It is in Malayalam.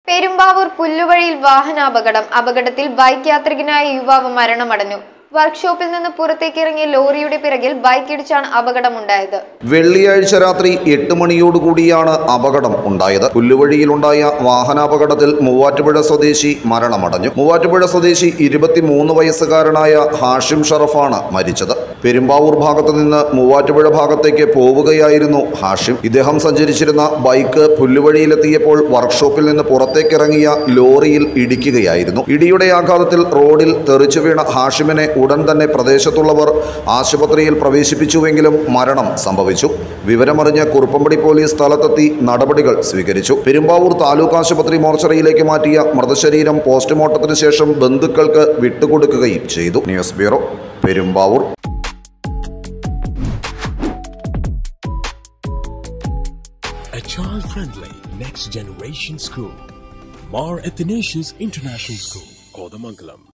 പെരുമ്പാവൂർ പുല്ലുവഴിയിൽ വാഹനാപകടം അപകടത്തിൽ ബൈക്ക് യാത്രികനായ യുവാവ് മരണമടഞ്ഞു വർക്ക്ഷോപ്പിൽ നിന്ന് പുറത്തേക്കിറങ്ങിയ ലോറിയുടെ പിറകിൽ ബൈക്ക് ഇടിച്ചാണ് അപകടമുണ്ടായത് വെള്ളിയാഴ്ച രാത്രി എട്ട് മണിയോടുകൂടിയാണ് അപകടം ഉണ്ടായത് പുല്ലുവഴിയിലുണ്ടായ വാഹനാപകടത്തിൽ മൂവാറ്റുപുഴ സ്വദേശി മരണമടഞ്ഞു മൂവാറ്റുപുഴ സ്വദേശി ഇരുപത്തിമൂന്ന് വയസ്സുകാരനായ ഹാഷിം ഷറഫാണ് മരിച്ചത് പെരുമ്പാവൂർ ഭാഗത്ത് നിന്ന് മൂവാറ്റുപുഴ ഭാഗത്തേക്ക് പോവുകയായിരുന്നു ഹാഷിം ഇദ്ദേഹം സഞ്ചരിച്ചിരുന്ന ബൈക്ക് പുല്ലുവഴിയിലെത്തിയപ്പോൾ വർക്ക്ഷോപ്പിൽ നിന്ന് പുറത്തേക്കിറങ്ങിയ ലോറിയിൽ ഇടിക്കുകയായിരുന്നു ഇടിയുടെ ആഘാതത്തിൽ റോഡിൽ തെറിച്ചു വീണ ഹാഷിമിനെ ഉടൻ തന്നെ പ്രദേശത്തുള്ളവർ ആശുപത്രിയിൽ പ്രവേശിപ്പിച്ചുവെങ്കിലും മരണം സംഭവിച്ചു വിവരമറിഞ്ഞ കുറുപ്പമ്പടി പോലീസ് സ്ഥലത്തെത്തി നടപടികൾ സ്വീകരിച്ചു പെരുമ്പാവൂർ താലൂക്ക് ആശുപത്രി മോർച്ചറിയിലേക്ക് മാറ്റിയ മൃതശരീരം പോസ്റ്റ്മോർട്ടത്തിന് ശേഷം ബന്ധുക്കൾക്ക് വിട്ടുകൊടുക്കുകയും ചെയ്തു news bureau Perumbavoor A child friendly next generation school. Mar Athanasius International School, Kodamangalam.